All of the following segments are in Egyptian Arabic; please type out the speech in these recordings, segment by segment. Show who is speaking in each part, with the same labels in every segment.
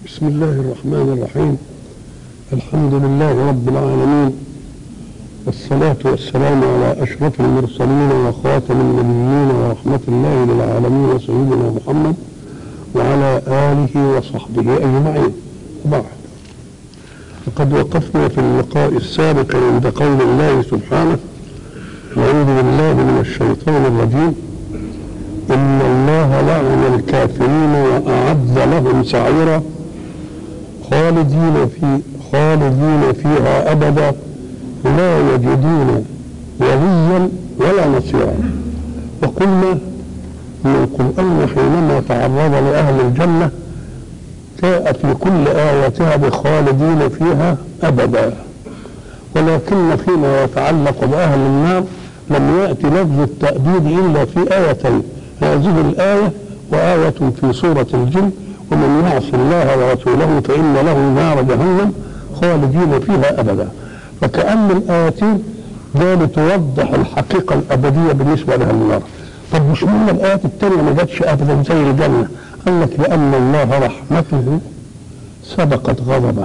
Speaker 1: بسم الله الرحمن الرحيم الحمد لله رب العالمين والصلاة والسلام على أشرف المرسلين وخاتم النبيين ورحمة الله للعالمين سيدنا محمد وعلى آله وصحبه أجمعين وبعد لقد وقفنا في اللقاء السابق عند قول الله سبحانه أعوذ بالله من الشيطان الرجيم إن الله لعن الكافرين وأعد لهم سعيرا خالدين في خالدين فيها أبدا لا يجدون وليا ولا نصيرا وقلنا أن القرآن حينما تعرض لأهل الجنة جاء في كل آياتها بخالدين فيها أبدا ولكن فيما يتعلق بأهل النار لم يأتي لفظ التأبيد إلا في آيتين هذه الآية وآية في سورة الجن ومن يعص الله ورسوله فإن له نار جهنم خالدين فيها أبدا فكأن الآيتين ده لتوضح الحقيقة الأبدية بالنسبة لأهل النار طب مش معنى الآيات التانية ما جاتش أبدا زي الجنة قال لك لأن الله رحمته سبقت غضبه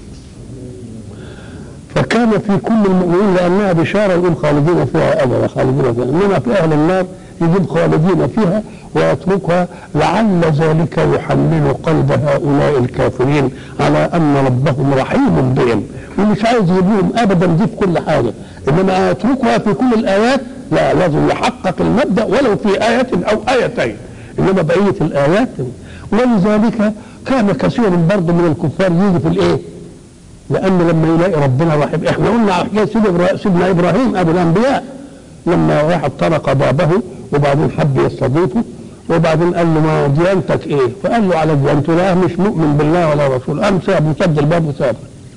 Speaker 1: فكان في كل المؤمنين لأنها بشارة يقول خالدين فيها أبدا خالدين فيها إنما في أهل النار يجيب خالدين فيها ويتركها لعل ذلك يحمل قلب هؤلاء الكافرين على ان ربهم رحيم بهم ومش عايز يجيبهم ابدا دي في كل حاجه انما يتركها في كل الايات لا لازم يحقق المبدا ولو في ايه او ايتين انما بقيه الايات ولذلك كان كثير برضه من الكفار يجي في الايه؟ لان لما يلاقي ربنا رحيم احنا قلنا حكايه سيدنا ابراهيم ابو الانبياء لما واحد طرق بابه وبعدين حب يستضيفه وبعدين قال له ما ديانتك ايه؟ فقال له على ديانته لا مش مؤمن بالله ولا رسول قام ساب وسد الباب وسافر.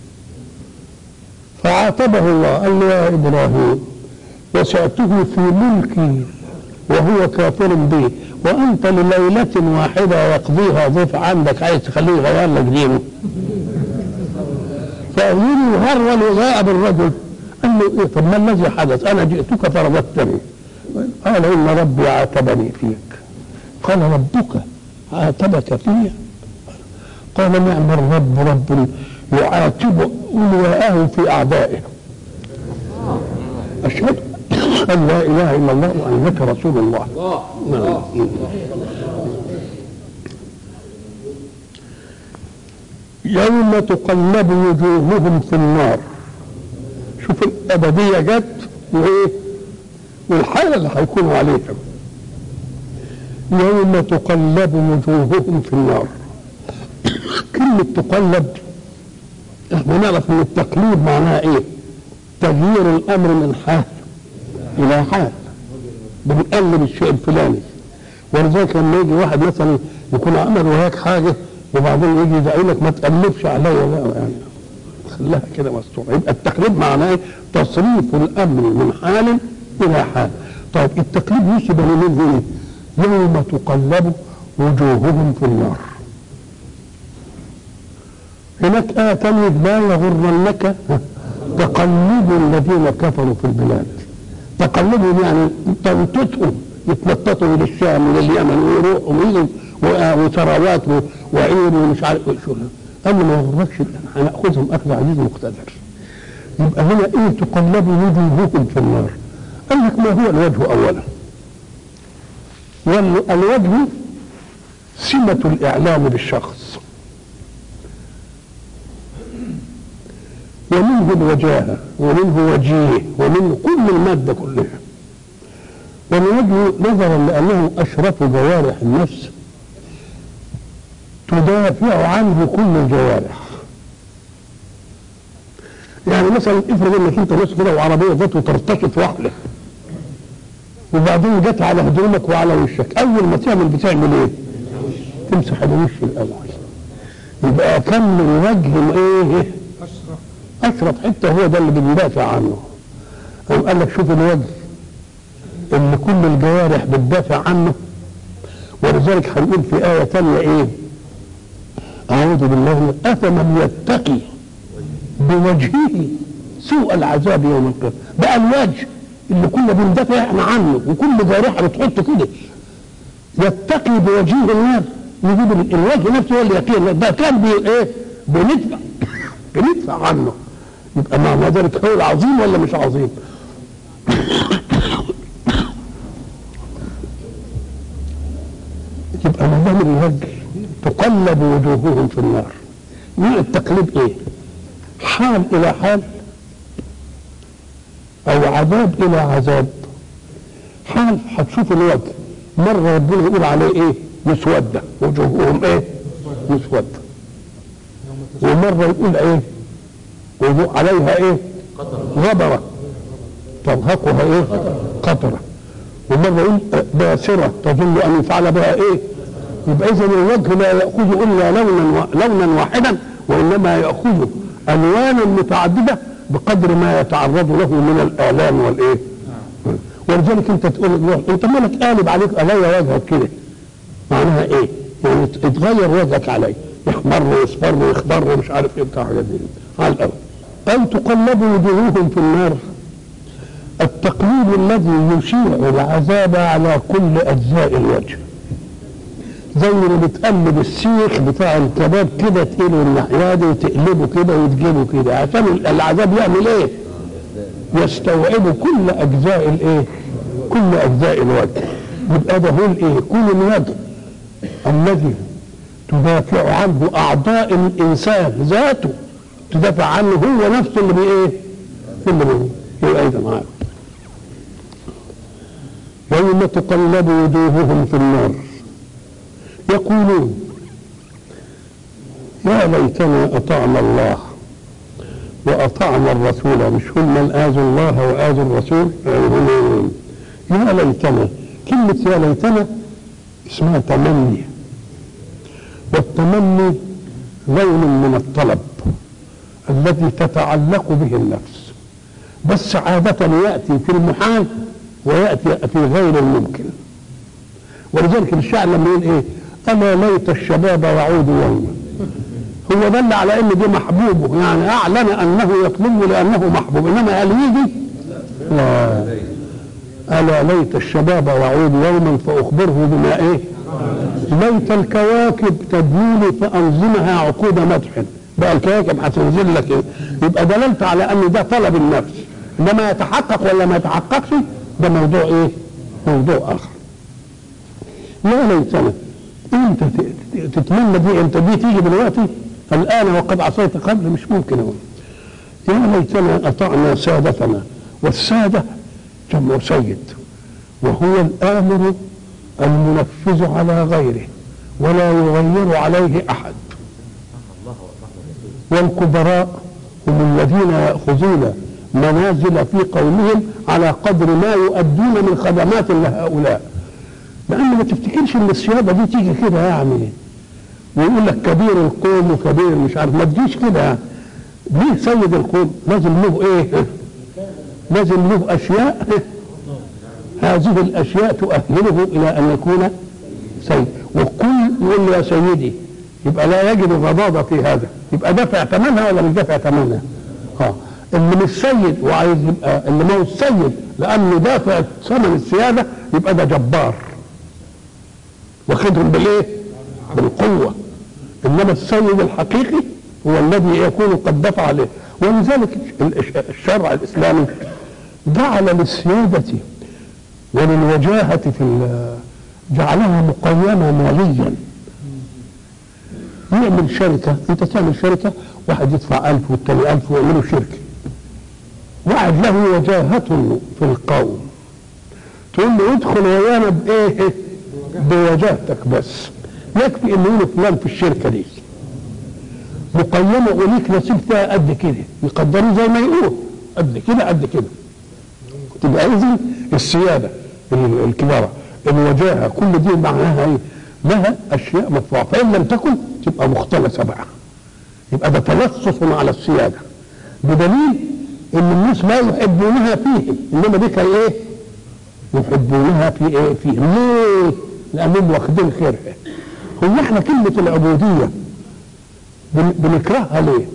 Speaker 1: فعاتبه الله قال له يا ابراهيم وسعته في ملكي وهو كافر بي وانت لليله واحده يقضيها ضيف عندك عايز تخليه يغير لك دينه. فأمير هرول وجاء بالرجل قال له ايه طب ما الذي حدث؟ انا جئتك فرددتني. قال ان ربي عاتبني فيك. قال ربك عاتبك فيه قال نعم الرب رب يعاتب اولياءه في اعدائه اشهد ان لا اله الا الله وانك رسول الله نعم. يوم تقلب وجوههم في النار شوف الابديه جت وايه والحاله اللي هيكونوا عليها يوم تقلب وجوههم في النار كلمة تقلب احنا نعرف ان التقليب معناها ايه تغيير الامر من حال الى حال بنقلب الشيء الفلاني ولذلك لما يجي واحد مثلا يكون عمل وهيك حاجه وبعدين يجي يدعي لك ما تقلبش عليا لا يعني خليها كده مستوره يبقى التقليب معناه ايه؟ تصريف الامر من حال الى حال طيب التقليب يشبه لمين ايه؟ يوم تقلب وجوههم في النار هناك آية تانية لا يغرنك تقلب الذين كفروا في البلاد تقلبهم يعني تنططهم يتنططوا للشام ولليمن ويروحوا ويجوا وثروات وعير ومش عارف شو قال ما يغركش هناخذهم اخذ عزيز مقتدر يبقى هنا ايه تقلب وجوههم في النار قال لك ما هو الوجه اولا والوجه سمة الإعلام بالشخص ومنه الوجاهة ومنه وجيه ومنه كل المادة كلها والوجه نظرا لأنه أشرف جوارح النفس تدافع عنه كل الجوارح يعني مثلا افرض انك انت ماشي كده وعربيه جت وترتشط واحده وبعدين جت على هدومك وعلى وشك اول ما تعمل بتعمل ايه تمسح الوش الاول يبقى كم الوجه ايه اشرف حته هو ده اللي بندافع عنه قام قال لك شوف الوجه اللي كل الجوارح بتدافع عنه ولذلك هنقول في آية تانية إيه؟ أعوذ بالله من أفمن يتقي بوجهه سوء العذاب يوم القيامة بقى الوجه اللي كنا بندافع احنا عنه وكل جارحه بتحط كده يتقي بوجهه النار نجيب ال- الوجه نفسه هو اللي يقين ده كان بي ايه بندفع بندفع عنه يبقى معنى ذلك هو العظيم ولا مش عظيم يبقى ما دام الوجه تقلب وجوههم في النار نوع التقليب ايه حال الى حال او عذاب الى عذاب حال هتشوف الوجه مره ربنا يقول عليه ايه مسوده وجوههم ايه مسوده ومره يقول ايه وجوه عليها ايه غبره ترهقها ايه قطره ومره يقول باسره تظن ان يفعل بها ايه يبقى اذا الوجه لا ياخذ الا لونا و- لونا واحدا وانما ياخذ الوانا متعدده بقدر ما يتعرض له من الالام والايه ولذلك انت تقول له انت مالك قالب عليك علي وجهك كده معناها ايه؟ يعني اتغير وجهك علي يحمر ويصفر ويخضر ومش عارف ايه بتاع الحاجات دي على الاول او تقلب وجوههم في النار التقليب الذي يشيع العذاب على كل اجزاء الوجه زي اللي بتقلب السيخ بتاع الكباب كده تقيله الناحيه دي وتقلبه كده وتجيبه كده عشان العذاب يعمل ايه؟ يستوعب كل اجزاء الايه؟ كل اجزاء الوجه يبقى ده هو الايه؟ كل الوجه الذي تدافع عنه اعضاء الانسان ذاته تدافع عنه هو نفسه اللي بايه؟ اللي بيه يبقى اذا معاه يوم تقلب وجوههم في النار يقولون يا ليتنا اطعنا الله واطعنا الرسول مش هم من اذوا الله واذوا الرسول يقولون يا ليتنا كلمه يا ليتنا اسمها تمني والتمني لون من الطلب الذي تتعلق به النفس بس عادة يأتي في المحال ويأتي في غير الممكن ولذلك الشاعر لما يقول ايه اما ليت الشباب يعود يوما هو دل على ان دي محبوبه يعني اعلن انه يطلبه لانه محبوب انما هل يجي لا الا ليت الشباب يعود يوما فاخبره بما ايه ليت الكواكب تدين فانظمها عقود مدح بقى الكواكب هتنزل لك إيه؟ يبقى دللت على ان ده طلب النفس انما يتحقق ولا ما يتحققش ده موضوع ايه موضوع اخر لا ليتنا انت ت- ت- تتمنى دي انت دي تيجي دلوقتي الان وقد عصيت قبل مش ممكن هو يا ليتنا اطعنا سادتنا والساده جمع سيد وهو الامر المنفذ على غيره ولا يغير عليه احد والكبراء هم الذين ياخذون منازل في قومهم على قدر ما يؤدون من خدمات لهؤلاء لان ما تفتكرش ان السياده دي تيجي كده يعني ويقول لك كبير القوم وكبير مش عارف ما تجيش كده يعني مين سيد القوم لازم له ايه لازم له اشياء هذه الاشياء تؤهله الى ان يكون سيد والكل يقول له يا سيدي يبقى لا يجد الرضاضه في هذا يبقى دافع ثمنها ولا مش دافع ثمنها اه اللي مش سيد وعايز يبقى اللي ما هو السيد لانه دافع ثمن السياده يبقى ده جبار واخدهم بالايه؟ بالقوه انما السيد الحقيقي هو الذي يكون قد دفع عليه ولذلك الشرع الاسلامي جعل للسياده وللوجاهه في ال- جعلها مقيمه ماليا يعمل شركه انت تعمل شركه واحد يدفع ألف والتاني ألف ويعملوا شركه واحد له وجاهة في القوم تقول له ادخل ويانا بايه بوجاهتك بس يكفي انه يقول فلان في الشركه دي مقيمه وليك نصيب فيها قد كده يقدروه زي ما يقول قد كده قد كده تبقى اذن السياده ال- الكبارة الوجاهه كل دي معناها ايه؟ لها اشياء مدفوعه فان لم تكن تبقى مختلسه بقى يبقى ده تلصص على السياده بدليل ان الناس لا يحبونها فيهم انما دي كان ايه؟ يحبونها في ايه؟ فيهم ليه؟ لانهم واخدين خيرها هو احنا كلمه العبوديه بن- بنكرهها ليه؟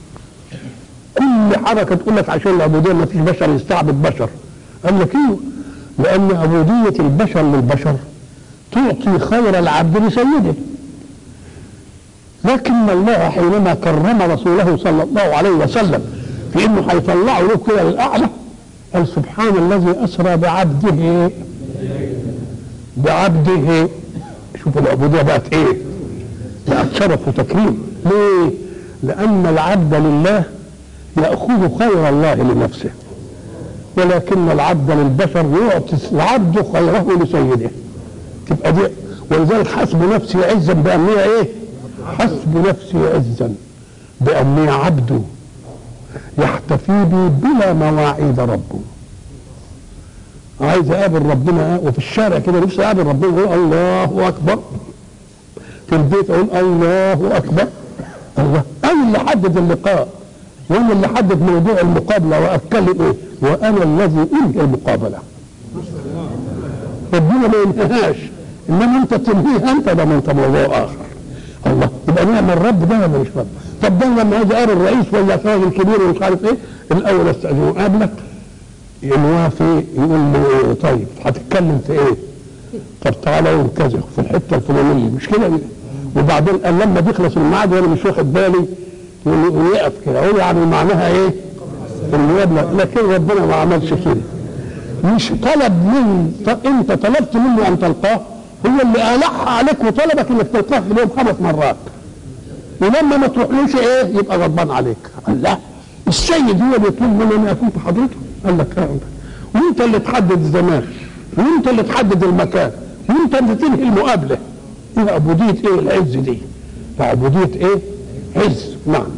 Speaker 1: كل حركه تقول لك عشان العبوديه ما فيش بشر يستعبد بشر قال لك ايوه لان عبوديه البشر للبشر تعطي خير العبد لسيده لكن الله حينما كرم رسوله صلى الله عليه وسلم في انه هيطلعه له كده للاعلى قال سبحان الذي اسرى بعبده بعبده شوف العبوديه بقت ايه؟ بقت شرف وتكريم ليه؟ لان العبد لله ياخذ خير الله لنفسه ولكن العبد للبشر يعطي العبد خيره لسيده تبقى دي ولذلك حسب نفسي عزا بأني ايه حسب نفسي عزا بأني عبد يحتفي بي بلا مواعيد ربه عايز اقابل ربنا وفي الشارع كده نفسي اقابل ربنا اقول الله اكبر في البيت اقول الله اكبر الله انا اللي حدد اللقاء وانا اللي حدد موضوع المقابله واتكلم ايه وانا الذي انهي المقابله ربنا ما ينهاش انما انت تنهيها انت ده انت موضوع اخر الله يبقى نعم الرب ده ولا مش رب طب ده لما اجي اقابل الرئيس ولا راجل كبير ومش عارف ايه الاول استاذنه قابلك يوافي يقول لي طيب هتتكلم في ايه؟ طب تعالى يوم كذا في الحته الفلانيه مش كده وبعدين قال لما بيخلص الميعاد وانا مش واخد بالي يقف كده اقول يعني معناها ايه؟ المقابله لكن ربنا ما عملش كده مش طلب من انت طلبت منه ان تلقاه هو اللي الح عليك وطلبك انك تلقاه في اليوم خمس مرات ولما ما تروحلوش ايه يبقى غضبان عليك قال لا السيد هو اللي يطلب مني ان اكون في حضرته قال لك اه وانت اللي تحدد الزمان وانت اللي تحدد المكان وانت اللي تنهي المقابله ايه عبوديه ايه العز دي عبوديه ايه عز نعم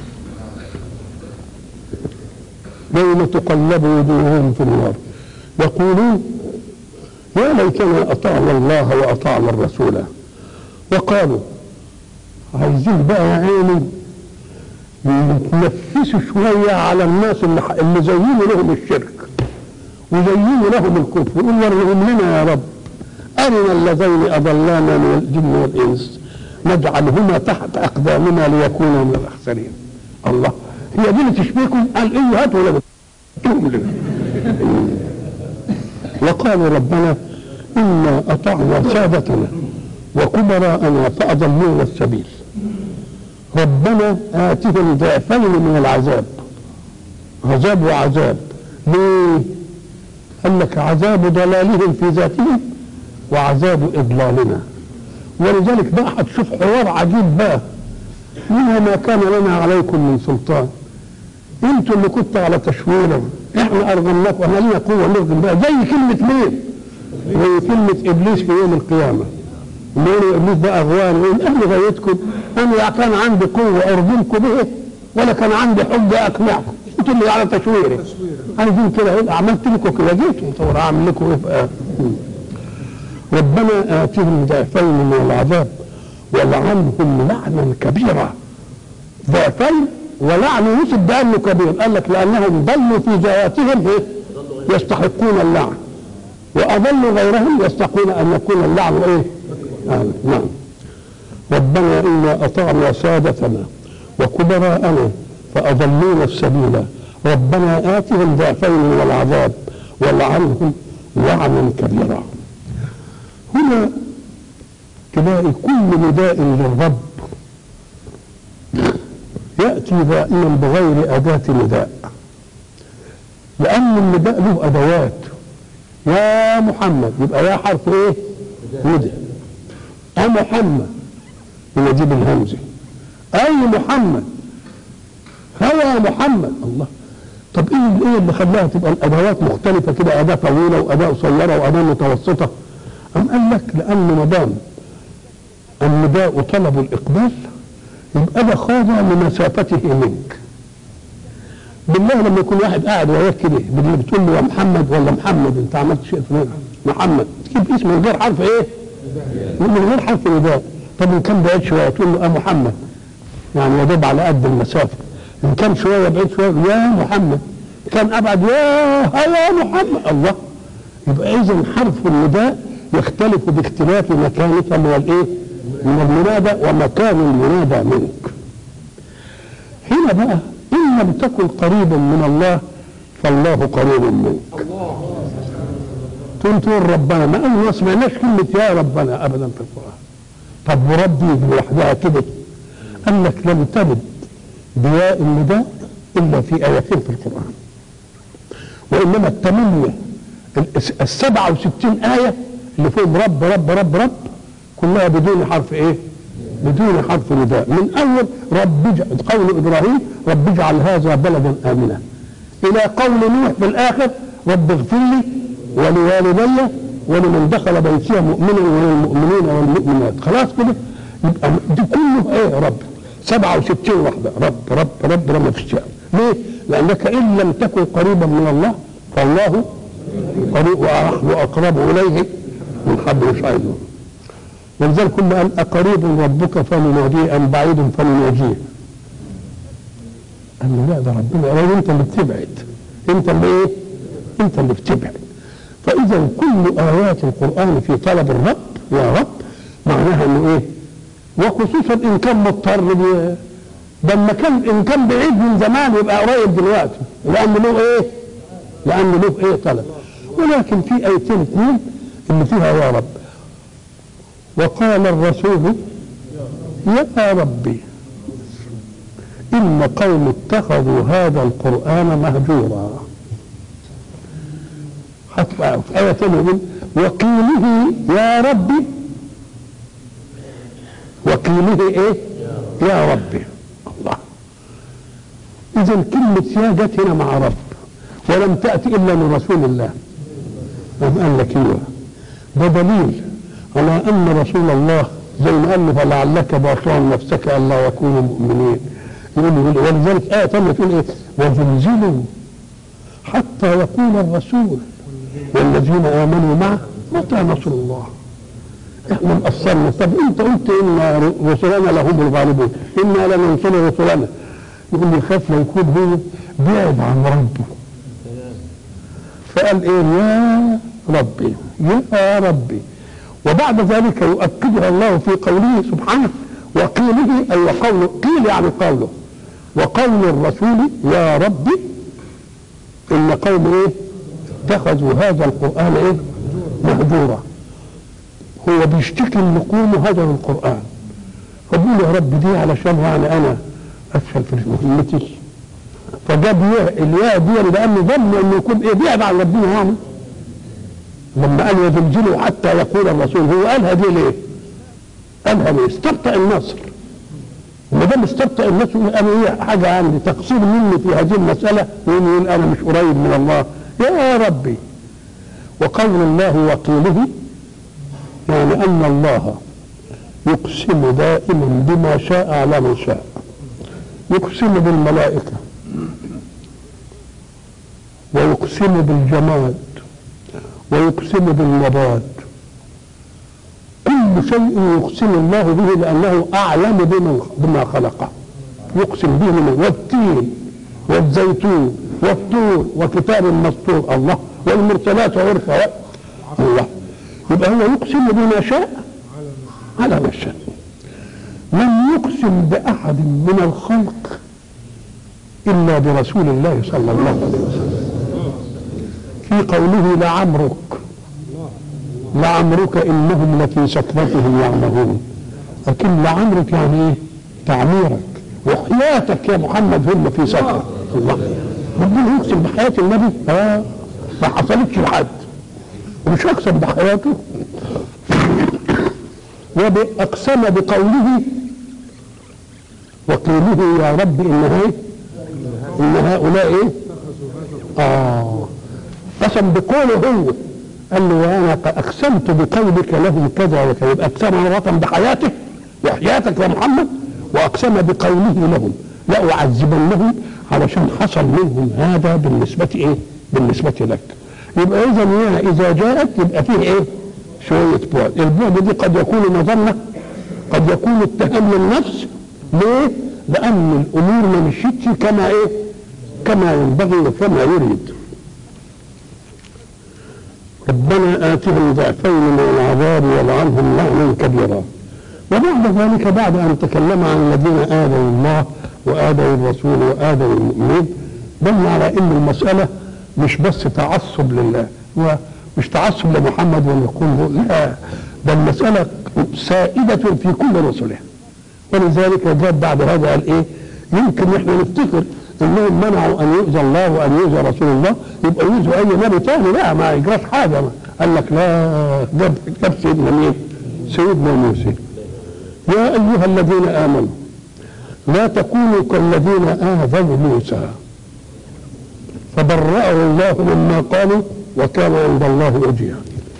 Speaker 1: يوم تقلب وجوههم في النار يقولون يا ليتنا اطعنا الله واطعنا الرسول وقالوا عايزين بقى يا عيني يتنفسوا شويه على الناس اللي, اللي زينوا لهم الشرك وزينوا لهم الكفر يقول ورهم لنا يا رب ارنا اللذين اضلانا من الجن والانس نجعلهما تحت اقدامنا ليكونا من الاخسرين الله هي دي اللي تشبهكم قال ايه هاتوا ولا لنا وقالوا ربنا انا اطعنا سادتنا وكبراءنا فاضلونا السبيل ربنا آتهم ضعفين من العذاب عذاب وعذاب ليه؟ قال لك عذاب ضلالهم في ذاتهم وعذاب إضلالنا ولذلك بقى هتشوف حوار عجيب بقى منها ما كان لنا عليكم من سلطان انتوا اللي كنتوا على تشويرا احنا ارغمناكم احنا لنا قوه نرغم بقى زي كلمه مين؟ زي كلمه ابليس في يوم القيامه يقولوا ابليس ده اغوان يقول اهل غايتكم انا لا كان عندي قوه ارجمكم به ولا كان عندي حجه اقنعكم انتوا اللي على تشويري عايزين كده عملت لكم كده جيتوا طب اعمل لكم ايه بقى ربنا اتهم ضعفين من العذاب ولعنهم لعنا كبيرا ضعفين ولعن يوسف بانه كبير قال لك لانهم ضلوا في ذواتهم ايه يستحقون اللعن واضلوا غيرهم يستحقون ان يكون اللعن ايه آه نعم ربنا إنا أطعنا سادتنا وكبراءنا فأضلونا السبيل ربنا آتهم ضعفين من العذاب ولعنهم لعنا كبيرا هنا تلاقي كل نداء للرب يأتي دائما بغير أداة نداء لأن النداء له أدوات يا محمد يبقى يا حرف إيه؟ ندى أ محمد يجيب الهمزة أي محمد هوى محمد الله طب ايه ايه اللي خلاها تبقى الادوات مختلفه كده اداه طويله واداه قصيره واداه متوسطه أم قال لك لان ما دام النداء طلب الاقبال يبقى ده خاضع لمسافته منك بالله لما يكون واحد قاعد وياك كده باللي بتقول له يا محمد ولا محمد انت عملت شيء فلان محمد تجيب اسم من غير حرف ايه؟ من غير حرف نداء طب ان كان بعيد شويه تقول له يا محمد يعني يدوب على قد المسافه ان كان شويه بعيد شويه يا محمد كان ابعد يا يا محمد الله يبقى اذا حرف النداء يختلف باختلاف مكانك من الايه؟ من المنادى ومكان المنادى منك. هنا بقى ان لم تكن قريبا من الله فالله قريب منك. تقول تقول ربنا ما ما سمعناش كلمه يا ربنا ابدا في القران. طب وربي لوحدها كده قال لك لم ترد بياء النداء الا في ايتين في القران وانما الثمانيه السبعة وستين آية اللي فيهم رب رب رب رب كلها بدون حرف ايه؟ بدون حرف نداء من اول رب اجعل قول ابراهيم رب اجعل هذا بلدا امنا الى قول نوح في الاخر رب اغفر لي ولوالدي ولمن دخل بيتي مؤمنا وللمؤمنين والمؤمنات خلاص كده يبقى دي كله ايه رب 67 وحده رب رب رب رب ما فيش شيء. ليه؟ لانك ان لم تكن قريبا من الله فالله قريب ونحن اقرب اليه من حبل الشعير ولذلك كنا قال اقريب ربك فلنناديه ام بعيد فلنناجيه قال له لا ده ربنا قال انت اللي بتبعد انت اللي ايه؟ انت اللي بتبعد فاذا كل ايات القران في طلب الرب يا رب معناها انه ايه؟ وخصوصا ان كان مضطر بي- ده لما كان ان كان بعيد من زمان يبقى قريب دلوقتي لان له ايه؟ لان له ايه طلب ولكن في ايتين اثنين اللي فيها يا رب وقال الرسول يا ربي إن قوم اتخذوا هذا القرآن مهجورا حتى في آية ثانية يقول وقيله يا ربي وقيله إيه؟ يا ربي الله إذا كلمة يا جت هنا مع رب ولم تأتي إلا من رسول الله قام قال لك ايوه ده دليل على ان رسول الله زي ما قال له فلعلك باطع نفسك الا يكونوا مؤمنين يقول له ولذلك آية ثانية تقول إيه؟ وزلزلوا حتى يقول الرسول والذين آمنوا معه متى نصر الله؟ احنا مقصرنا طب انت قلت ان رسلنا لهم الغالبون انا لننصر رسلنا يقول لي خاف لا يكون هو بعد عن ربه فقال ايه يا ربي يا ربي وبعد ذلك يؤكدها الله في قوله سبحانه وقيله اي وقوله قيل يعني قوله وقول الرسول يا ربي ان قوم ايه اتخذوا هذا القران ايه مهجورا هو بيشتكي النقوم هجر القران فبيقول يا رب دي علشان يعني انا افشل في مهمتي فجاب ياء الياء دي لانه ظن انه يكون ايه بعد عن ربنا يعني لما قال وزلزلوا حتى يقول الرسول هو قالها دي ليه؟ قالها ليه؟ استبطأ النصر وما دام استبطأ النصر يقول انا ايه حاجه عندي تقصير مني في هذه المساله يقول انا مش قريب من الله يا ربي وقول الله وقيله يعني ان الله يقسم دائما بما شاء على من شاء يقسم بالملائكه ويقسم بالجماد ويقسم بالنبات كل شيء يقسم الله به لأنه أعلم بمن بما خلقه يقسم به من والتين والزيتون والطور وكتاب مسطور الله والمرسلات عرفا الله يبقى هو يقسم بما شاء على ما شاء لم يقسم بأحد من الخلق إلا برسول الله صلى الله عليه وسلم في قوله لعمرك لعمرك انهم لفي سكرتهم يعمهون لكن لعمرك يعني ايه تعميرك وحياتك يا محمد هم في سكرة الله ربنا يقسم بحياة النبي اه ما حصلتش لحد ومش اقسم بحياته وأقسم بقوله وقيله يا رب إن ايه إن هؤلاء إيه آه قسم بقوله هو قال له وانا اقسمت بقولك لهم كذا وكذا يبقى اقسم مرة بحياته وحياتك يا محمد واقسم بقوله لهم لاعذبنهم علشان حصل منهم هذا بالنسبة ايه؟ بالنسبة لك يبقى اذا يا اذا جاءت يبقى فيه ايه؟ شوية بعد البعد دي قد يكون مظنة قد يكون اتهام للنفس ليه؟ لأن الأمور ما مشيتش كما إيه؟ كما ينبغي وكما يريد ربنا آتهم ضعفين من العذاب والعنهم لعنا كبيرا وبعد ذلك بعد أن تكلم عن الذين آذوا الله وآذوا الرسول وآذوا المؤمنين دل على أن المسألة مش بس تعصب لله ومش تعصب لمحمد ونقول لا ده المسألة سائدة في كل رسله ولذلك جاب بعد هذا قال ايه يمكن احنا نفتكر انهم منعوا ان يؤذى الله وان يؤذى رسول الله يبقى يؤذوا اي نبي تاني لا ما يجراش حاجه قال لك لا جاب جاب سيدنا مين؟ سيدنا موسى يا ايها الذين امنوا لا تكونوا كالذين اذوا موسى فبرأه الله مما قالوا وكان عند الله وجيها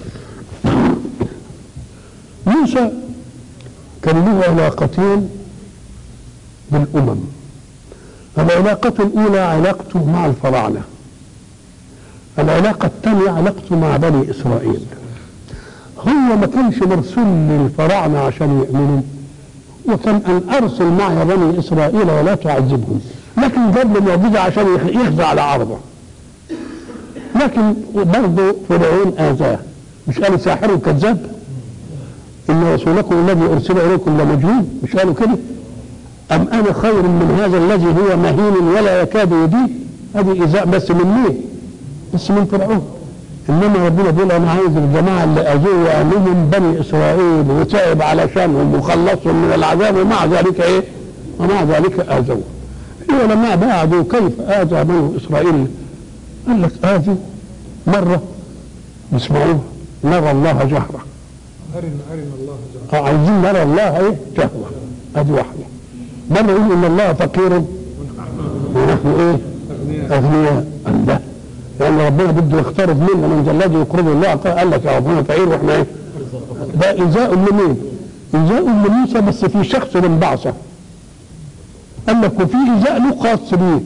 Speaker 1: موسى كان له علاقتين بالأمم العلاقة الأولى علاقته مع الفراعنة العلاقة الثانية علاقته مع بني إسرائيل هو ما كانش مرسول للفراعنة عشان يؤمنوا وكان أن أرسل معي بني إسرائيل ولا تعذبهم لكن جاب له معجزة عشان يخزى على عرضه لكن برضه فرعون آذاه مش قالوا ساحر كذاب إن رسولكم الذي أرسل إليكم لمجنون مش قالوا كده أم أنا خير من هذا الذي هو مهين ولا يكاد يدين هذه إيذاء بس من مين؟ بس من فرعون إنما ربنا بيقول أنا عايز الجماعة اللي أذوه وأنهم بني إسرائيل وتعب علشانهم وخلصهم من العذاب ومع ذلك إيه؟ ومع ذلك آذوه العلماء بعدوا كيف آذى بنو إسرائيل قال لك آذوا مرة اسمعوه نرى الله جهرة
Speaker 2: أرنا أرنا الله جل
Speaker 1: عايزين نرى الله ايه جهرة ادي واحدة مرة يقول ان الله فقير ونحن ايه
Speaker 2: أغنياء
Speaker 1: اغنياء قال لا لان ربنا بده يقترض منا من ذا الذي يقرض الله قال لك يا ربنا فقير واحنا ايه ده ايذاء لمين؟ ايذاء لموسى بس في شخص من بعثه قال لك وفي ايذاء له خاص بيه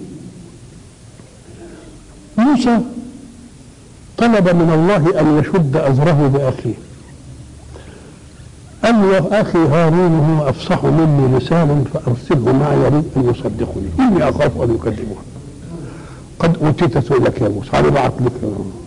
Speaker 1: موسى طلب من الله ان يشد ازره باخيه قال له اخي هارون هو افصح مني لسانا فارسله معي يريد ان يصدقني اني اخاف ان يكذبون قد اوتيت سؤلك يا موسى على بعث لك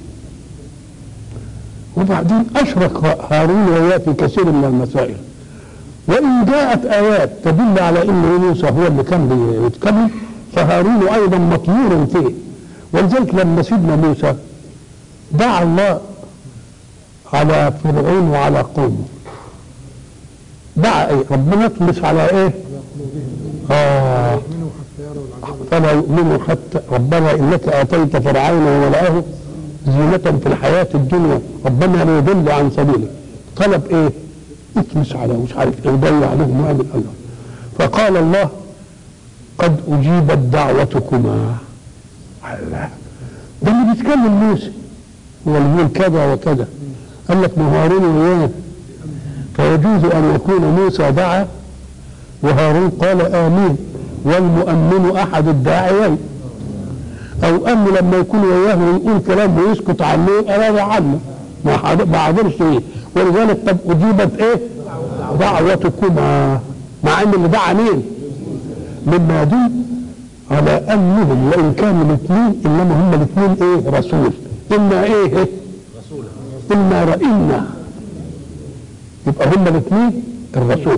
Speaker 1: وبعدين اشرك هارون وياه في كثير من المسائل وان جاءت ايات تدل على ان موسى هو اللي كان بيتكلم فهارون ايضا مطمور فيه ولذلك لما سيدنا موسى دعا الله على فرعون وعلى قومه دعا ايه ربنا يطمس على ايه اه
Speaker 2: منه حتى يروا العذاب
Speaker 1: فلا يؤمنوا حتى ربنا انك اتيت فرعون وملأه زينة في الحياة الدنيا ربنا لا يضل عن سبيلك طلب ايه اطمس على مش عارف ايه وضيع عليهم وعمل الله فقال الله قد اجيبت دعوتكما الله ده اللي بيتكلم موسى هو اللي بيقول كذا وكذا قال لك ما هارون وياه فيجوز ان يكون موسى دعا وهارون قال امين والمؤمن احد الداعيين او ان لما يكون وياه ويقول كلام ويسكت عنه اراد عنه ما حد- ما حضرش ايه ولذلك طب اجيبت ايه دعوتكما مع ان اللي دعا مين مما يدل على انهم وان كانوا الاثنين انما هم الاثنين ايه رسول اما ايه اما رئينا يبقى هم الاثنين الرسول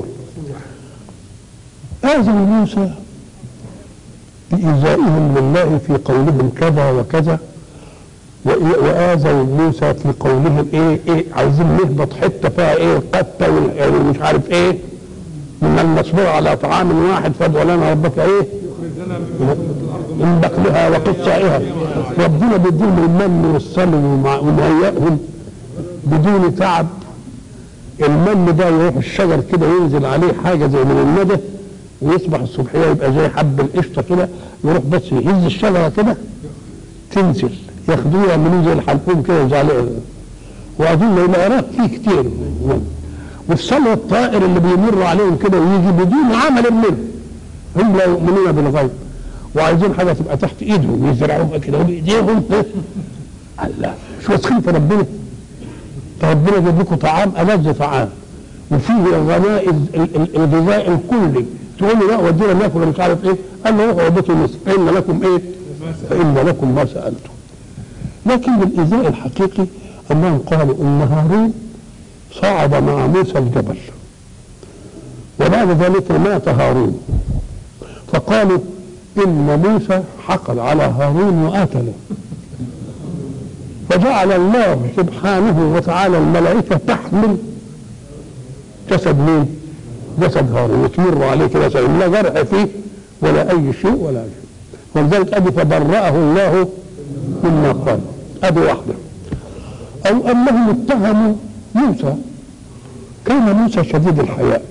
Speaker 1: آذوا موسى بإيذائهم لله في قولهم كذا وكذا وإيه- وآذوا موسى في قولهم إيه إيه عايزين نهبط حتة فيها إيه قتة وال- يعني مش عارف إيه من المصبوع على طعام واحد فادع لنا ربك إيه
Speaker 2: يخرجنا من الأرض
Speaker 1: من بقلها وقصائها ربنا بيديهم المن والسلم ومع- ومهيئهم بدون تعب المن ده يروح الشجر كده ينزل عليه حاجه زي من الندى ويصبح الصبحيه يبقى زي حب القشطه كده يروح بس يهز الشجره كده تنزل ياخدوها يعملوه زي الحلقوم كده زي عليه واظن الارات فيه كتير والسلوى الطائر اللي بيمر عليهم كده ويجي بدون عمل منه هم لا يؤمنون بالغيب وعايزين حاجه تبقى تحت ايدهم يزرعوها كده بايديهم الله مش واثقين في ربنا ده ربنا جاب لكم طعام ألذ طعام وفيه الغناء ال- ال- الغذاء الكلي تقول له لا ودينا ناكل مش عارف ايه قال له روحوا وديتوا مصر فإن لكم ايه؟ فإن لكم ما سألتم لكن الإيذاء الحقيقي أنهم قالوا إن هارون صعد مع موسى الجبل وبعد ذلك مات هارون فقالوا إن موسى حقد على هارون وقتله فجعل الله سبحانه وتعالى الملائكة تحمل جسد مين؟ جسد هارون وتمر عليه كده سلام لا جرح فيه ولا اي شيء ولا شيء ولذلك ادي فبرأه الله مما قال ادي واحده او انهم اتهموا موسى كان موسى شديد الحياء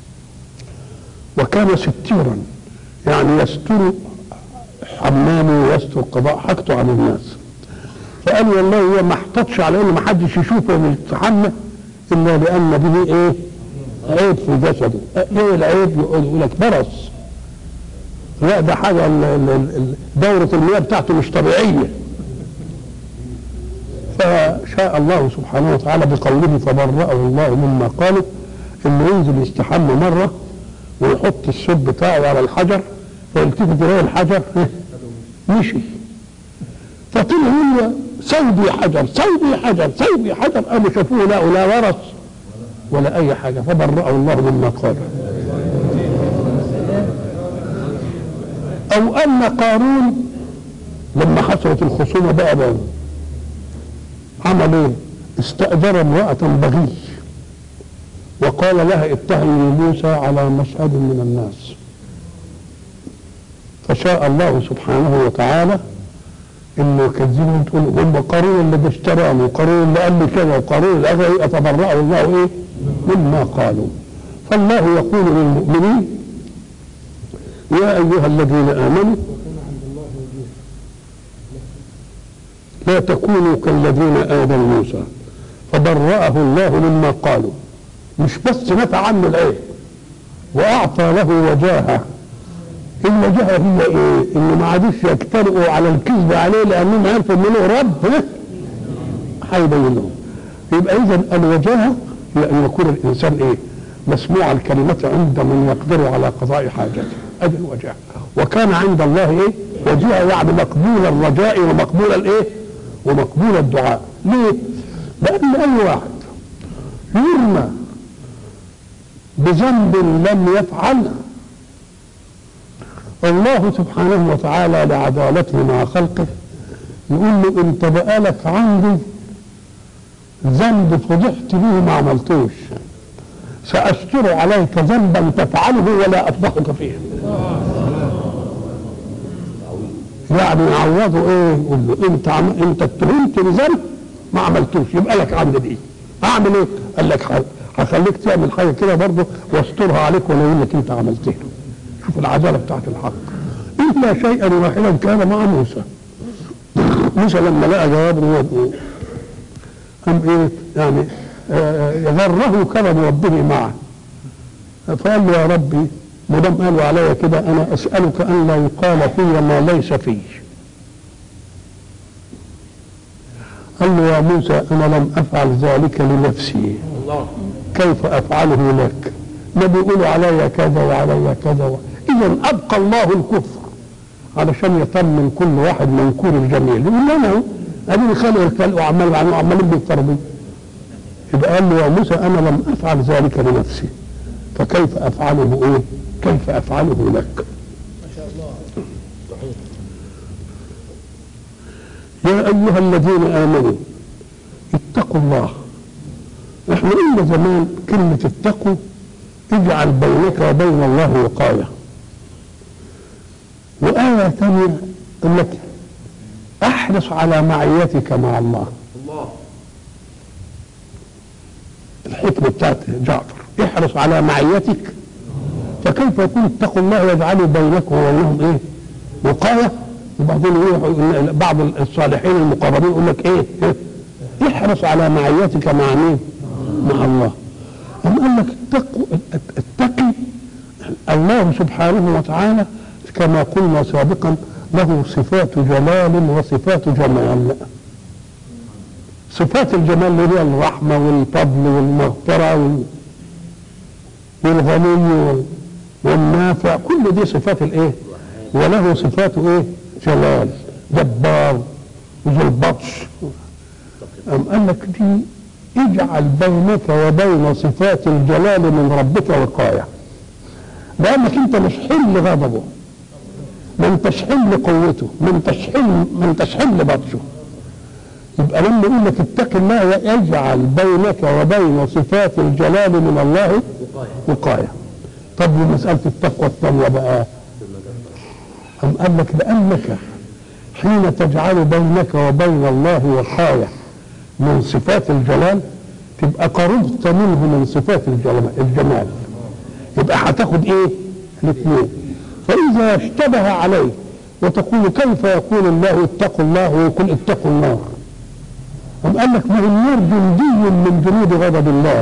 Speaker 1: وكان ستيرا يعني يستر حمامه ويستر قضاء حاجته عن الناس فقال والله هو ما احتطش على انه ما حدش يشوفه ويستحمى الا لان به ايه عيب في جسده ايه العيب يقول يقول لك برص لا ده حاجه ال- ال- ال- دورة المياه بتاعته مش طبيعية فشاء الله سبحانه وتعالى بقوله فبرأه الله مما قالوا انه ينزل يستحمى مرة ويحط الثوب بتاعه على الحجر فيلتفت اليه الحجر مشي فطلع هو ثوبي حجر ثوبي حجر ثوبي حجر قاموا شافوه لا لا ورث ولا اي حاجه فبرأه الله مما قال او ان قارون لما حصلت الخصومه بقى بقى عمل ايه؟ استأجر امرأة بغي وقال لها اتهمي موسى على مشهد من الناس فشاء الله سبحانه وتعالى انه يكذبهم تقول هم قارون اللي بيشتراني وقارون اللي قال لي كذا وقارون اللي قال لي اتبرأه الله ايه مما قالوا فالله يقول للمؤمنين يا ايها الذين امنوا لا تكونوا كالذين آذوا موسى فبرأه الله مما قالوا مش بس نفى عنه العيب وأعطى له وجاهة الوجاهة هي إيه؟ إن ما عادوش يجترئوا على الكذب عليه لأنهم عرفوا إن له رب ها؟ هيبين لهم يبقى إذا الوجاهة هي أن يكون الإنسان إيه؟ مسموع الكلمة عند من يقدر على قضاء حاجته هذه الوجاهة وكان عند الله إيه؟ وجاهة يعني مقبول الرجاء ومقبول الإيه؟ ومقبول الدعاء ليه؟ لأن أي واحد يرمى بذنب لم يفعله الله سبحانه وتعالى لعدالته مع خلقه يقول له انت بقالك عندي ذنب فضحت به ما عملتوش سأستر عليك ذنبا تفعله ولا أفضحك فيه يعني يعوضه ايه يقول له انت عم... انت اتهمت بذنب ما عملتوش يبقى لك عند دي اعمل ايه قال لك ح- هخليك تعمل حاجه كده برضه واسترها عليك ولا يقول لك انت عملتها شوف العداله بتاعت الحق الا شيئا واحدا كان مع موسى موسى لما لقى جواب قام ايه يعني آه، غره كرم ربه معه فقال له يا ربي ما دام قالوا علي كده انا اسالك ان لا يقال في ما ليس في قال له يا موسى انا لم افعل ذلك لنفسي كيف افعله لك ما بيقولوا علي كذا وعلي كذا و... اذا ابقى الله الكفر علشان يطمن كل واحد منكور الجميل يقول له انا اديني خلق الخلق وعمال عمالين بيضطربوا يبقى قال له يا موسى انا لم افعل ذلك لنفسي فكيف افعله ايه؟ كيف افعله لك؟ يا ايها الذين امنوا اتقوا الله احنا قلنا زمان كلمة اتقوا اجعل بينك وبين الله وقاية وآية ثانية يقول لك احرص على معيتك مع الله الحكمة بتاعت جعفر احرص على معيتك فكيف يكون اتقوا الله ويجعلوا بينكم وبينهم ايه وقاية وبعدين يقول بعض الصالحين المقربين يقول لك ايه, إيه؟ احرص على معيتك مع مين مع الله أم قال لك اتقوا اتقي الله سبحانه وتعالى كما قلنا سابقا له صفات جلال وصفات جمال صفات الجمال اللي هي الرحمة والفضل والمغفرة وال... والغني وال... والنافع كل دي صفات الايه وله صفات ايه جلال جبار وذو البطش أم قال لك دي اجعل بينك وبين صفات الجلال من ربك وقاية لأنك أنت مش حل غضبه ما انتش حل قوته ما انتش حل ما انتش حل بطشه يبقى لما يقول لك اتق الله يجعل بينك وبين صفات الجلال من الله وقاية طب ومساله التقوى الثانيه بقى أم قال لك لانك حين تجعل بينك وبين الله وقايه من صفات الجلال تبقى قربت منه من صفات الجلال الجمال يبقى هتاخد ايه الاثنين فاذا اشتبه عليه وتقول كيف يقول الله اتقوا الله ويقول اتقوا النار أم قال لك ما هو النار جندي من جنود غضب الله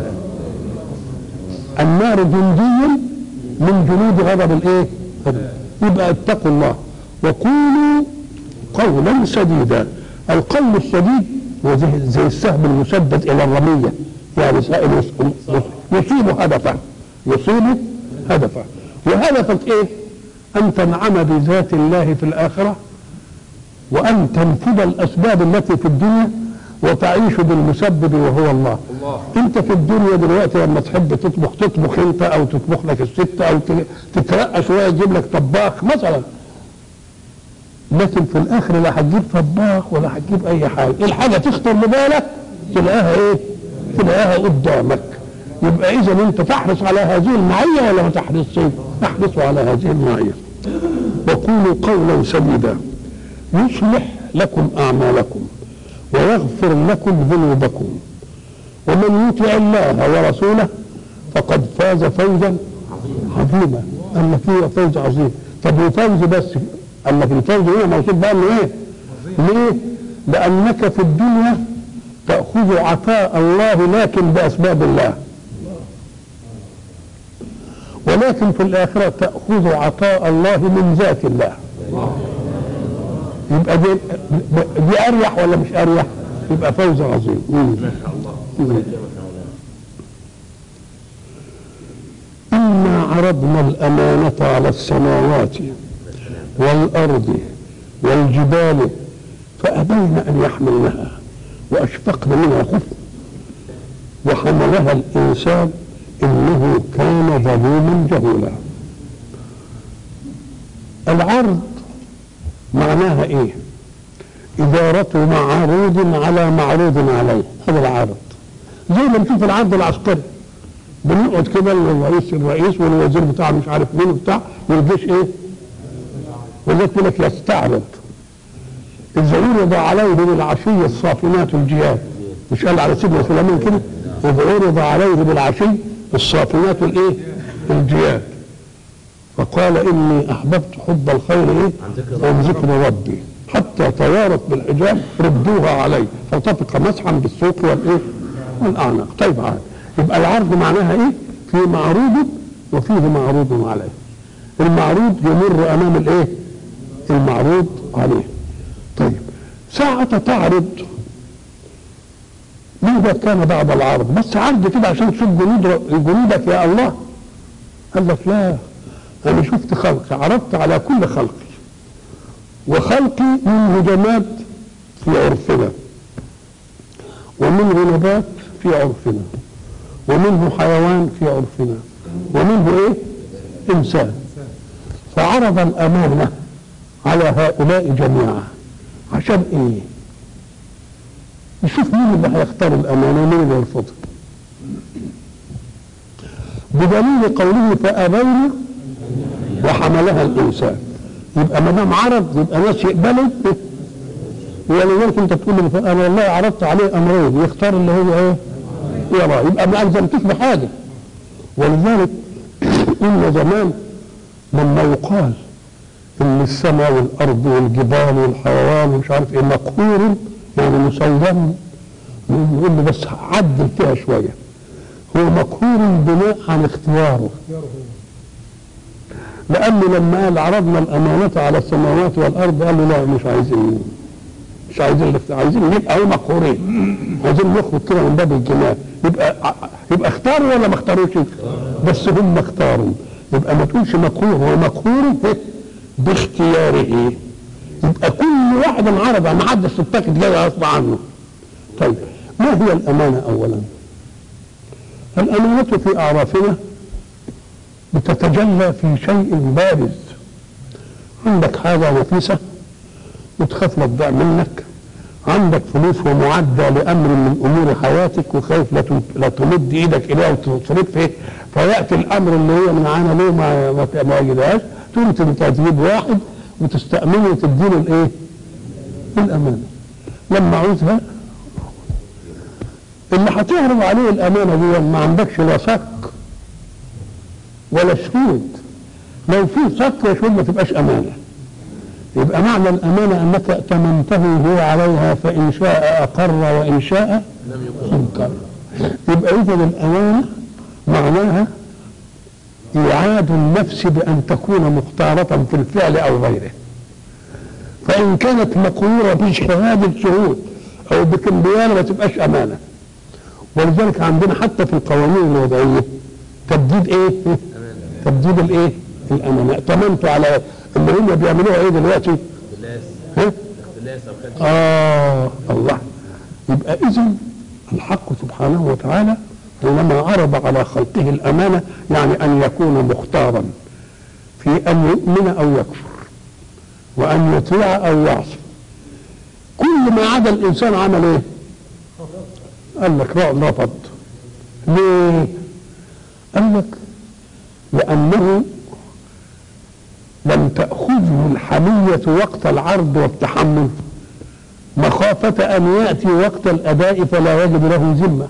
Speaker 1: النار جندي من جنود غضب الايه غضب. يبقى اتقوا الله وقولوا قولا سديدا القول السديد هو زي, زي السهم المسدد الى الرميه يعني سائل يص- يصيب هدفه يصيب هدفه وهدفك ايه ان تنعم بذات الله في الاخره وان تنفذ الاسباب التي في الدنيا وتعيش بالمسبب وهو الله. الله انت في الدنيا دلوقتي لما تحب تطبخ تطبخ انت او تطبخ لك الست او ت- تترقى شويه تجيب لك طباخ مثلا لكن في الاخر لا هتجيب طباخ ولا هتجيب اي حاجه الحاجه تخطر ببالك تلاقيها ايه تلاقيها قدامك يبقى اذا انت تحرص على هذه المعيه ولا ما تحرصش تحرص على هذه المعيه وقولوا قولا سديدا يصلح لكم اعمالكم ويغفر لكم ذنوبكم ومن يطع الله ورسوله فقد فاز فوزا عظيما قال لك ايه فوز عظيم طب وفوز بس قال لك الفوز هنا موصوف بقى انه ايه؟ ليه؟ لانك في الدنيا تاخذ عطاء الله لكن باسباب الله ولكن في الاخره تاخذ عطاء الله من ذات الله يبقى دي, دي اريح ولا مش اريح؟ يبقى فوز عظيم مم. مم. إنا عرضنا الأمانة على السماوات والأرض والجبال فأبين أن يحملنها وأشفقن منها خفا وحملها الإنسان إنه كان ظلوما جهولا العرض معناها إيه إدارة معروض على معروض عليه هذا العرض زي ما نشوف العرض العسكري بنقعد كده الرئيس الرئيس والوزير بتاع مش عارف مين وبتاع والجيش ايه؟ ولذلك يقول لك يستعرض إذا عرض عليه بالعشي الصافنات الجياد مش قال على سيدنا سليمان كده إذا عرض عليه بالعشي الصافنات الايه؟ الجياد فقال إني أحببت حب الخير إيه؟ عن ذكر ربي حتى توارت بالحجاب ردوها عليه فطفق مسحا بالسوق والايه؟ والاعناق طيب عاد يبقى العرض معناها ايه؟ في معروض وفيه معروض عليه المعروض يمر امام الايه؟ المعروض عليه طيب ساعة تعرض ماذا كان بعد العرض بس عرض كده عشان تشوف جنود جنودك يا الله قال لك لا انا شفت خلقي عرضت على كل خلقي وخلقي منه جماد في عرفنا ومنه نبات في عرفنا ومنه حيوان في عرفنا ومنه ايه انسان فعرض الامانه على هؤلاء جميعا عشان ايه يشوف مين اللي هيختار الامانه ومين اللي يرفضها بدليل قوله فابين وحملها الانسان يبقى ما دام عرض يبقى ناس يقبلوا ولذلك انت تقول له انا والله عرضت عليه امرين يختار اللي هو ايه؟ يراه يبقى ما الزمتوش بحاجه ولذلك قلنا زمان لما يقال ان السماء والارض والجبال والحيوان ومش عارف ايه مقهور يعني مسلم نقول له بس عدل فيها شويه هو مقهور بناء عن اختياره لانه لما قال عرضنا الامانه على السماوات والارض قال له لا مش عايزين مش عايزين الاخت- عايزين نبقى ايه مقهورين عايزين نخرج كده من باب الجمال يبقى يبقى اختاروا ولا ما اختاروش بس هم اختاروا يبقى ما تقولش مقهور هو مقهور إيه؟ باختياره يبقى كل واحد انعرض ما حدش اتاخد جاي غصب عنه طيب ما هي الامانه اولا الامانه في اعرافنا بتتجلى في شيء بارز عندك حاجه نفيسه وتخاف لا تضيع منك عندك فلوس ومعدة لأمر من أمور حياتك وخايف لا تم- لا تمد إيدك إليها وتصرف فيه فيأتي الأمر اللي هي من عانى له ما ما- ما يجدهاش تقوم تبقى تجيب واحد وتستأمنه وتديله الإيه؟ الأمانة لما عوزها اللي هتعرض عليه الأمانة دي ما عندكش لا صك ولا شهود لو في صك وشهود ما تبقاش أمانة يبقى معنى الأمانة أنك ائتمنته هو عليها فإن شاء أقر وإن شاء أنكر يبقى إذا الأمانة معناها إيعاد النفس بأن تكون مختارة في الفعل أو غيره فإن كانت مقرورة بشهادة شهود أو بكمبيان ما تبقاش أمانة ولذلك عندنا حتى في القوانين الوضعية تبديد إيه؟ تبديد الإيه؟ الأمانة ائتمنتوا على اللي هم بيعملوها إيه دلوقتي؟
Speaker 3: اختلاس
Speaker 1: ها؟
Speaker 3: اختلاس او كان
Speaker 1: آه الله يبقى إذا الحق سبحانه وتعالى حينما عرض على خلقه الأمانة يعني أن يكون مختارا في أن يؤمن أو يكفر وأن يطيع أو يعصي كل ما عدا الإنسان عمل إيه؟ قال لك رأى رفض ليه؟ قال لك لأنه لم تأخذه الحمية وقت العرض والتحمل مخافة أن يأتي وقت الأداء فلا يجد له ذمة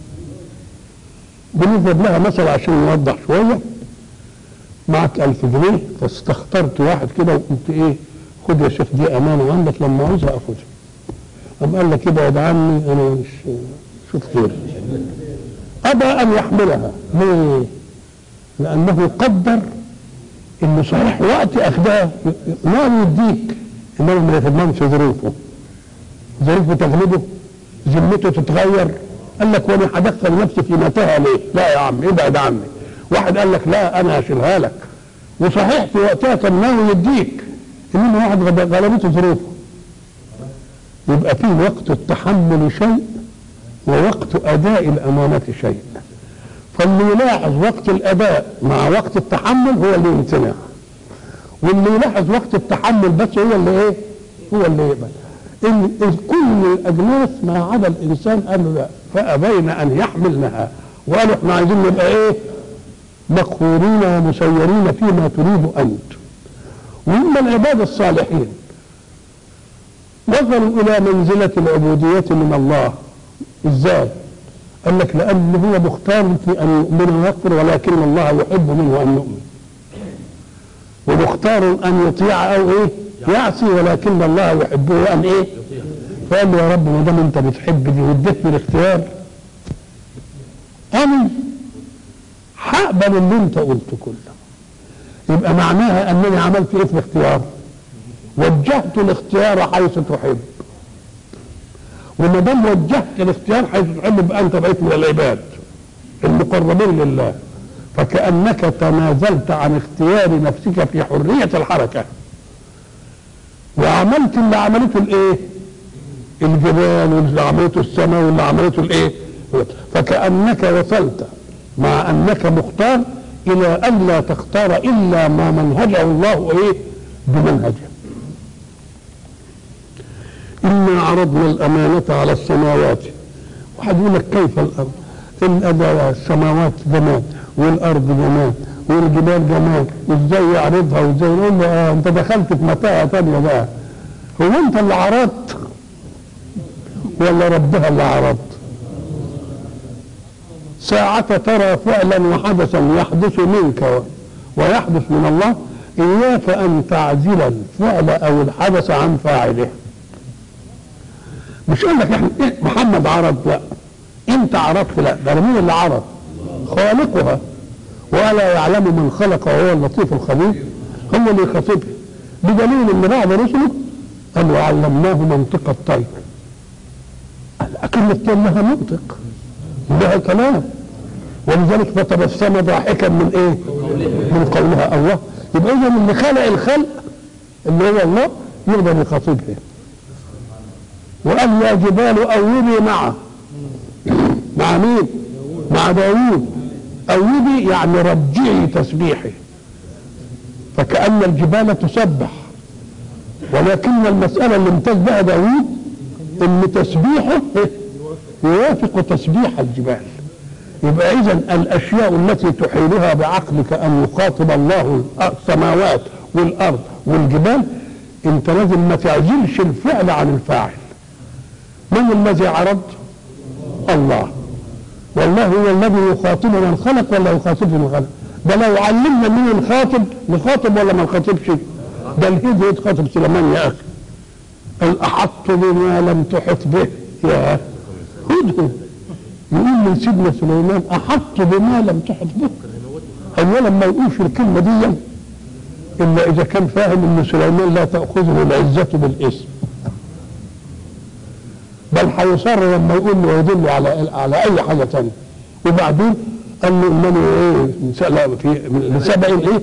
Speaker 1: بنضرب لها مثل عشان نوضح شوية معك ألف جنيه فاستخترت واحد كده وقلت إيه خد يا شيخ دي أمانة عندك لما عاوزها أخدها أم قال لك كده يا عني أنا مش شوف غيري أبى أن يحملها ليه؟ لأنه قدر إنه صحيح وقت أخدها ما يديك إنما ما يتممش ظروفه ظروفه تغلبه ذمته تتغير قال لك وانا هدخل نفسي في متاهه ليه؟ لا يا عم ابعد عني واحد قال لك لا انا هشيلها لك وصحيح في وقتها كان ناوي يديك انما واحد غد- غلبته ظروفه يبقى في وقت التحمل شيء ووقت اداء الامانه شيء فاللي يلاحظ وقت الاداء مع وقت التحمل هو اللي يمتنع واللي يلاحظ وقت التحمل بس هو اللي ايه هو اللي يقبل ان إن كل الاجناس ما عدا الانسان قالوا لا فابين ان يحملنها وقالوا احنا عايزين نبقى ايه مقهورين ومسيرين فيما تريد انت واما العباد الصالحين وصلوا الى منزله العبوديه من الله ازاي قال لك لان هو مختار في ان يؤمن ويكفر ولكن الله يحب منه ان يؤمن ومختار ان يطيع او ايه يعصي ولكن الله يحبه ان ايه فقال له يا رب ما دام انت بتحب دي واديتني الاختيار انا هقبل اللي انت قلته كله يبقى معناها انني عملت ايه في الاختيار وجهت الاختيار حيث تحب وما دام وجهت الاختيار حيث تحب يبقى انت بقيت من العباد المقربين لله فكانك تنازلت عن اختيار نفسك في حريه الحركه وعملت اللي عملته الايه الجبال واللي عملته السماء واللي عملته الايه فكانك وصلت مع انك مختار الى ان لا تختار الا ما منهجه الله ايه بمنهجه إنا عرضنا الأمانة على السماوات واحد يقول لك كيف الأرض الأداء السماوات جمال والأرض جمال والجبال جمال وإزاي يعرضها وإزاي يقول له آه أنت دخلت في متاهة تانية بقى هو أنت اللي عرضت ولا ربها اللي عرض ساعة ترى فعلا وحدثا يحدث منك و- ويحدث من الله إياك أن تعزل الفعل أو الحدث عن فاعله مش قال لك احنا إيه محمد عرض لا انت عرضت لا ده مين اللي عرض خالقها ولا يعلم من خلق وهو اللطيف الخبير هو اللي يخاطبه بدليل ان بعض رسله قال وعلمناه منطق الطير قال اكن الطير لها منطق لها كلام ولذلك فتبسم ضاحكا من ايه؟ من قولها الله يبقى اذا اللي خلق الخلق اللي هو الله يقدر يخاطبها وقال يا جبال أوبي معه مع مين مع داوود أوبي يعني رجعي تسبيحي فكأن الجبال تسبح ولكن المسألة اللي امتاز بها داوود ان تسبيحه يوافق تسبيح الجبال يبقى اذا الاشياء التي تحيلها بعقلك ان يخاطب الله السماوات والارض والجبال انت لازم ما تعزلش الفعل عن الفاعل من الذي عرض الله والله هو الذي يخاطب من خلق ولا يخاطب من خلق ده لو علمنا مين نخاطب نخاطب ولا ما نخاطبش ده الهدي يتخاطب سليمان يا اخي قال احط بما لم تحط به يا هدهد يقول من سيدنا سليمان احط بما لم تحط به اولا ما يقولش الكلمه دي الا اذا كان فاهم ان سليمان لا تاخذه العزه بالاسم بل هيصر لما يقول له ويدل على على اي حاجه ثانيه وبعدين قال له انني ايه من س- لا في من سبع ايه؟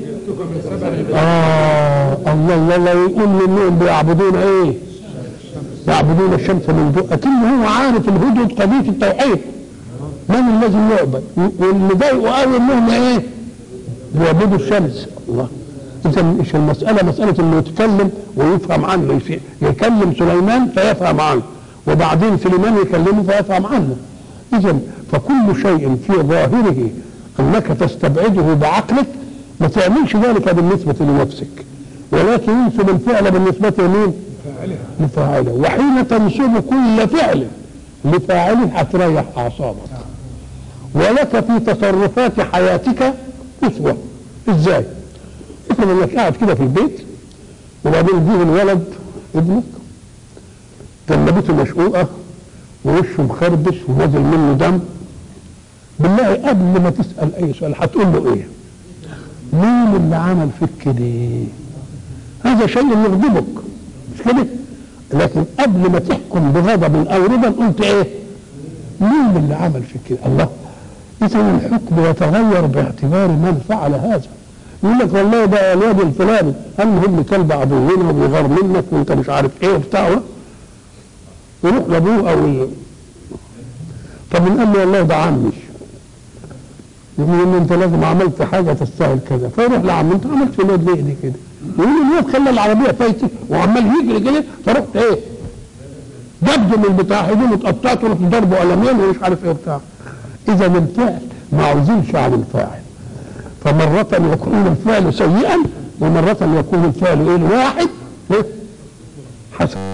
Speaker 1: اه الله الله الله يقول له انهم بيعبدون ايه؟ يعبدون الشمس من دون اكنه هو عارف الهدهد قضيه التوحيد من الذي يعبد واللي ضايقه قوي انهم ايه؟ بيعبدوا الشمس الله اذا مش المساله مساله انه يتكلم ويفهم عنه يس- يكلم سليمان فيفهم عنه وبعدين سليمان يكلمه فيفهم عنه اذا فكل شيء في ظاهره انك تستبعده بعقلك ما تعملش ذلك بالنسبه لنفسك ولكن ينسب الفعل بالنسبه لمين؟ لفاعله وحين تنسب كل فعل لفاعله هتريح اعصابك ولك في تصرفات حياتك اسوه ازاي؟ افرض انك قاعد كده في البيت وبعدين يجيه الولد ابنك جلبته مشقوقه ووشه مخربش ونازل منه دم بالله قبل ما تسال اي سؤال هتقول له ايه؟ مين اللي عمل فيك كده؟ هذا شيء يغضبك مش كده؟ لكن قبل ما تحكم بغضب او رضا قلت ايه؟ مين اللي عمل فيك كده؟ الله اذا الحكم يتغير باعتبار من فعل هذا يقول لك والله ده الواد الفلاني المهم كلب عدونا وبيغار منك وانت مش عارف ايه وبتاع يروح لابوه او ال... طب من قال له والله ده عمي يقول له انت لازم عملت حاجه تستاهل كذا فيروح لعم انت عملت في الواد ليه دي كده يقول له الواد خلى العربيه فايته وعمال يجري كده فرحت ايه جبده من البتاع هدومه اتقطعت ورحت ضربه قلمين ومش عارف ايه وبتاع اذا الفعل ما عزلش عن الفاعل فمرة يكون الفعل سيئا ومرة يكون الفعل ايه الواحد إيه؟ حسن